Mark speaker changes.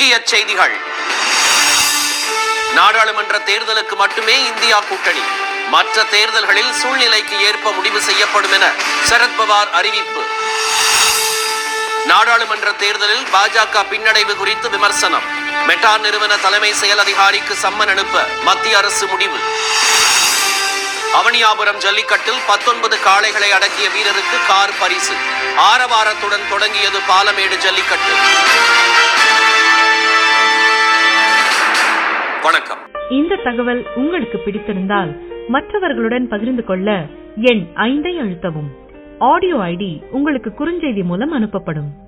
Speaker 1: முக்கிய செய்திகள் நாடாளுமன்ற தேர்தலுக்கு மட்டுமே இந்தியா கூட்டணி மற்ற தேர்தல்களில் சூழ்நிலைக்கு ஏற்ப முடிவு செய்யப்படும் என சரத்பவார் அறிவிப்பு நாடாளுமன்ற தேர்தலில் பாஜக பின்னடைவு குறித்து விமர்சனம் மெட்டா நிறுவன தலைமை செயல் அதிகாரிக்கு சம்மன் அனுப்ப மத்திய அரசு முடிவு அவனியாபுரம் ஜல்லிக்கட்டில் பத்தொன்பது காளைகளை அடக்கிய வீரருக்கு கார் பரிசு ஆரவாரத்துடன் தொடங்கியது பாலமேடு ஜல்லிக்கட்டு வணக்கம்
Speaker 2: இந்த தகவல் உங்களுக்கு பிடித்திருந்தால் மற்றவர்களுடன் பகிர்ந்து கொள்ள எண் ஐந்தை அழுத்தவும் ஆடியோ ஐடி உங்களுக்கு குறுஞ்செய்தி மூலம் அனுப்பப்படும்